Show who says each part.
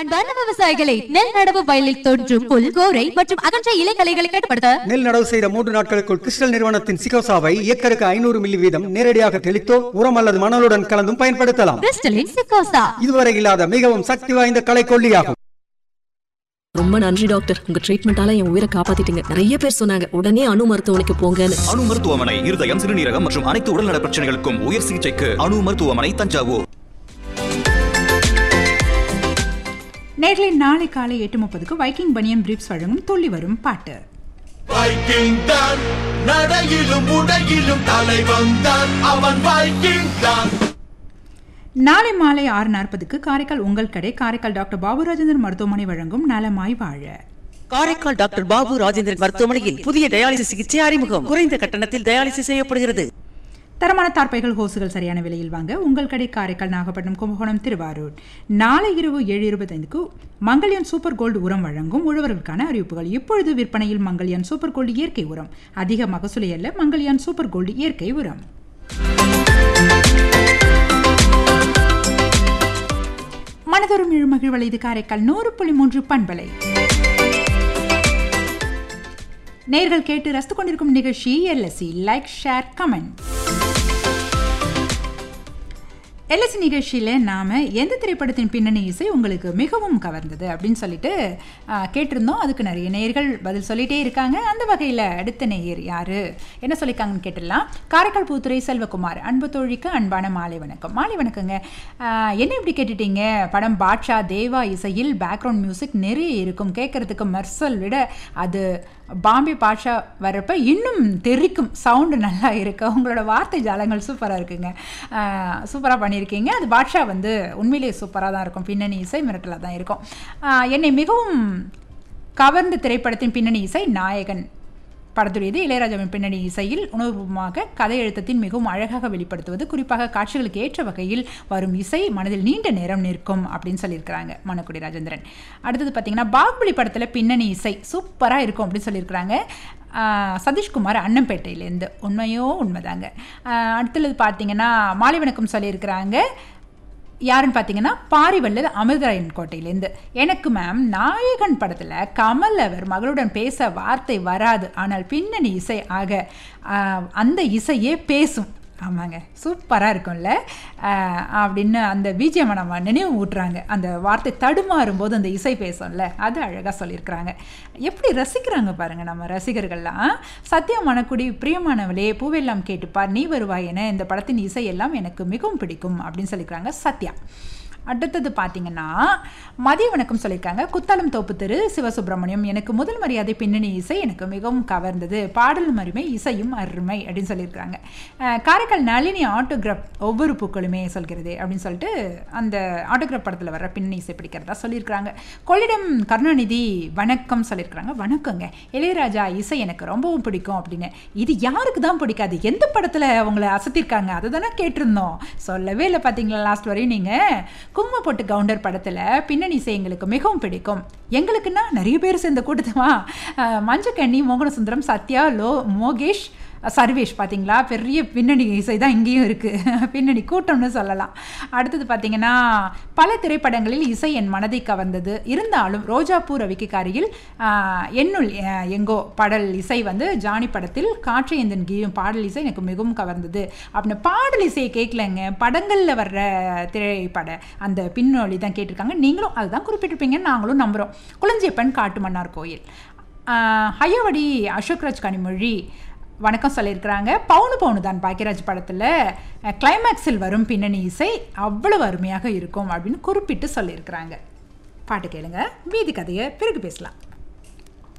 Speaker 1: அன்பார்ந்த விவசாயிகளை நெல் நடவு வயலில் தோன்றும் புல் கோரை மற்றும் அகன்ற இலைகளைகளை கட்டுப்படுத்த
Speaker 2: நெல் நடவு செய்த மூன்று நாட்களுக்குள் கிறிஸ்டல் நிறுவனத்தின் சிகோசாவை ஏக்கருக்கு ஐநூறு மில்லி வீதம் நேரடியாக தெளித்தோ உரம் அல்லது மணலுடன் கலந்தும் பயன்படுத்தலாம்
Speaker 1: கிறிஸ்டலின் சிக்கோசா
Speaker 2: இதுவரை இல்லாத மிகவும் சக்தி வாய்ந்த களைக்கொல்லியாகும்
Speaker 3: ரொம்ப நன்றி டாக்டர் உங்க ட்ரீட்மெண்டால என் உயிரை காப்பாத்திட்டீங்க நிறைய பேர் சொன்னாங்க உடனே அணு மருத்துவமனைக்கு போங்கன்னு
Speaker 4: அணு மருத்துவமனை இருதயம் சிறுநீரகம் மற்றும் அனைத்து உடல்நல பிரச்சனைகளுக்கும் உயர் சிகிச்சைக்கு அணு மருத்துவமனை தஞ்சாவூர்
Speaker 5: நேர்களை நாளை காலை எட்டு முப்பதுக்கு வைக்கிங் பனியன் பிரீப்ஸ் வழங்கும் துள்ளி வரும் பாட்டு
Speaker 6: வைக்கிங் தான் நடையிலும் உடையிலும் தலை வந்தான் அவன் வைக்கிங் தான்
Speaker 5: நாளை மாலை ஆறு நாற்பதுக்கு காரைக்கால் உங்கள் கடை காரைக்கால் டாக்டர் பாபு ராஜேந்திரன் மருத்துவமனை வழங்கும் நலமாய் வாழ
Speaker 7: காரைக்கால் டாக்டர் பாபு ராஜேந்திரன் மருத்துவமனையில் புதிய டயாலிசிஸ் சிகிச்சை அறிமுகம் குறைந்த கட்டணத்தில் டயாலிசிஸ் செய்யப்படுகிறது
Speaker 5: தரமான தார்ப்பைகள் ஹோசுகள் சரியான விலையில் வாங்க உங்கள் கடை காரைக்கால் நாகப்பட்டினம் கும்பகோணம் திருவாரூர் நாளை இரவு ஏழு இருபத்தைந்துக்கு மங்கல்யான் சூப்பர் கோல்டு உரம் வழங்கும் உழவர்களுக்கான அறிவிப்புகள் இப்பொழுது விற்பனையில் மங்கல்யான் சூப்பர் கோல்டு இயற்கை உரம் அதிக மகசூலை அல்ல மங்கல்யான் சூப்பர் கோல்டு இயற்கை உரம் மனதொரும் இழுமகிழ்வலை இது காரைக்கால் நூறு புள்ளி மூன்று பண்பலை நேர்கள் கேட்டு ரசித்துக் கொண்டிருக்கும் நிகழ்ச்சி LSC like share comment LSC நிகழ்ச்சியில் நாம் எந்த திரைப்படத்தின் பின்னணி இசை உங்களுக்கு மிகவும் கவர்ந்தது அப்படின்னு சொல்லிட்டு ஆ, கேட்டிருந்தோம் அதுக்கு நிறைய நேயர்கள் பதில் சொல்லிட்டே இருக்காங்க அந்த வகையில் அடுத்த நேயர் யார் என்ன சொல்லியிருக்காங்கன்னு கேட்டுடலாம் காரைக்கால் பூத்துறை செல்வகுமார் அன்பு தோழிக்கு அன்பான மாலை வணக்கம் மாலை வணக்கங்க ஆ, என்ன இப்படி கேட்டுட்டீங்க படம் பாட்ஷா தேவா இசையில் பேக்ரவுண்ட் மியூசிக் நிறைய இருக்கும் கேட்குறதுக்கு மெர்சல் விட அது பாம்பே பாட்ஷா வர்றப்ப இன்னும் தெரிக்கும் சவுண்டு நல்லா இருக்கு உங்களோட வார்த்தை ஜாலங்கள் சூப்பராக இருக்குங்க சூப்பராக பண்ணியிருக்கீங்க அது பாட்ஷா வந்து உண்மையிலேயே சூப்பராக தான் இருக்கும் பின்னணி இசை மிரட்டலாக தான் இருக்கும் ஆஹ் என்னை மிகவும் கவர்ந்த திரைப்படத்தின் பின்னணி இசை நாயகன் படத்துடையது இளையராஜாவின் பின்னணி இசையில் உணர்வுமாக கதை எழுத்தத்தின் மிகவும் அழகாக வெளிப்படுத்துவது குறிப்பாக காட்சிகளுக்கு ஏற்ற வகையில் வரும் இசை மனதில் நீண்ட நேரம் நிற்கும் அப்படின்னு சொல்லியிருக்கிறாங்க மணக்குடி ராஜேந்திரன் அடுத்தது பார்த்தீங்கன்னா பாகுபலி படத்தில் பின்னணி இசை சூப்பராக இருக்கும் அப்படின்னு சொல்லியிருக்கிறாங்க ஆஹ் சதீஷ்குமார் அன்னம்பேட்டையிலேருந்து உண்மையோ உண்மைதாங்க ஆஹ் அடுத்தது பார்த்தீங்கன்னா மாலை வணக்கம் சொல்லியிருக்கிறாங்க யாருன்னு பார்த்தீங்கன்னா பாரிவல்லர் அமிர்தராயன் கோட்டையிலேருந்து எனக்கு மேம் நாயகன் படத்தில் கமல் அவர் மகளுடன் பேச வார்த்தை வராது ஆனால் பின்னணி இசை ஆக ஆஹ், அந்த இசையே பேசும் ஆமாங்க சூப்பராக இருக்கும்ல ஆஹ், அப்படின்னு அந்த பிஜிஎம் நம்ம நினைவு ஊட்டுறாங்க அந்த வார்த்தை தடுமாறும் போது அந்த இசை பேசும்ல அது அழகாக சொல்லியிருக்கிறாங்க எப்படி ரசிக்கிறாங்க பாருங்க நம்ம ரசிகர்கள்லாம் சத்யா மணக்குடி பிரியமானவளே பூவெல்லாம் கேட்டுப்பார் நீ வருவாய் என இந்த படத்தின் இசை எல்லாம் எனக்கு மிகவும் பிடிக்கும் அப்படின்னு சொல்லியிருக்கிறாங்க சத்யா அடுத்தது பார்த்தீங்கன்னா மதிய வணக்கம் சொல்லியிருக்காங்க குத்தாலம் தோப்பு தெரு சிவசுப்பிரமணியம் எனக்கு முதல் மரியாதை பின்னணி இசை எனக்கு மிகவும் கவர்ந்தது பாடலும் அருமை இசையும் அருமை அப்படின்னு சொல்லியிருக்காங்க அஹ், காரைக்கால் நளினி ஆட்டோகிராஃப் ஒவ்வொரு பூக்களுமே சொல்கிறது அப்படின்னு சொல்லிட்டு அந்த ஆட்டோகிராஃப் படத்தில் வர்ற பின்னணி இசை பிடிக்கிறதா சொல்லியிருக்கிறாங்க கொள்ளிடம் கருணாநிதி வணக்கம் சொல்லியிருக்கிறாங்க வணக்கங்க இளையராஜா இசை எனக்கு ரொம்பவும் பிடிக்கும் அப்படின்னு இது யாருக்கு தான் பிடிக்காது எந்த படத்தில் அவங்கள அசத்திருக்காங்க அதை தானே கேட்டிருந்தோம் சொல்லவே இல்லை பார்த்தீங்களா லாஸ்ட் வரையும் நீங்கள் குங்கும போட்டு கவுண்டர் படத்தில் பின்னணி இசை எங்களுக்கு மிகவும் பிடிக்கும் எங்களுக்குன்னா நிறைய பேர் சேர்ந்த கூட்டத்தமா மஞ்சக்கண்ணி மோகனசுந்தரம் சத்யா லோ மோகேஷ் சர்வேஷ் பார்த்தீங்களா பெரிய பின்னணி இசை தான் இங்கேயும் இருக்குது பின்னணி கூட்டம்னு சொல்லலாம் அடுத்தது பார்த்தீங்கன்னா பல திரைப்படங்களில் இசை என் மனதை கவர்ந்தது இருந்தாலும் ரோஜாப்பூ ரவிக்குக்காரியில் ஆஹ், என்னுள் அஹ், எங்கோ பாடல் இசை வந்து ஜானி படத்தில் காற்று எந்தன் கீழும் பாடல் இசை எனக்கு மிகவும் கவர்ந்தது அப்படின்னு பாடல் இசையை கேட்கலங்க படங்களில் வர்ற திரைப்பட அந்த பின்னொலி தான் கேட்டிருக்காங்க நீங்களும் அதுதான் குறிப்பிட்டிருப்பீங்கன்னு நாங்களும் நம்புகிறோம் குளஞ்சியப்பன் காட்டுமன்னார் கோயில் ஆஹ், ஹையவடி அசோக்ராஜ் கனிமொழி வணக்கம் சொல்லியிருக்கிறாங்க பவுனு பவுனு தான் பாக்கியராஜ் படத்தில் கிளைமேக்ஸில் வரும் பின்னணி இசை அவ்வளவு அருமையாக இருக்கும் அப்படின்னு குறிப்பிட்டு சொல்லியிருக்கிறாங்க பாட்டு கேளுங்க மீதி கதையை பிறகு பேசலாம்